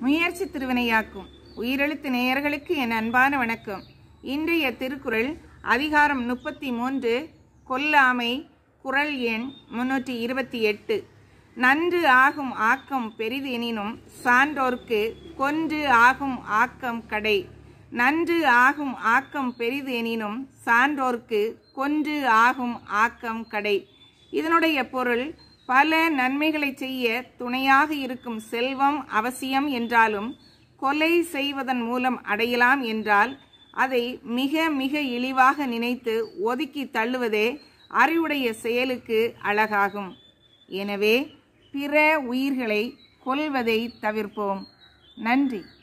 முயற்சி திருவினையாக்கும் உயிரெழுத்து நேயர்களுக்கு என் அன்பான வணக்கம் இன்றைய திருக்குறள் அதிகாரம் முப்பத்தி மூன்று கொல்லாமை குறள் எண் முன்னூற்றி இருபத்தி எட்டு நன்று ஆகும் ஆக்கம் பெரிது எனினும் சான்றோர்க்கு கொன்று ஆகும் ஆக்கம் கடை நன்று ஆகும் ஆக்கம் பெரிது எனினும் சான்றோர்க்கு கொன்று ஆகும் ஆக்கம் கடை இதனுடைய பொருள் பல நன்மைகளை செய்ய துணையாக இருக்கும் செல்வம் அவசியம் என்றாலும் கொலை செய்வதன் மூலம் அடையலாம் என்றால் அதை மிக மிக இழிவாக நினைத்து ஒதுக்கி தள்ளுவதே அறிவுடைய செயலுக்கு அழகாகும் எனவே பிற உயிர்களை கொல்வதை தவிர்ப்போம் நன்றி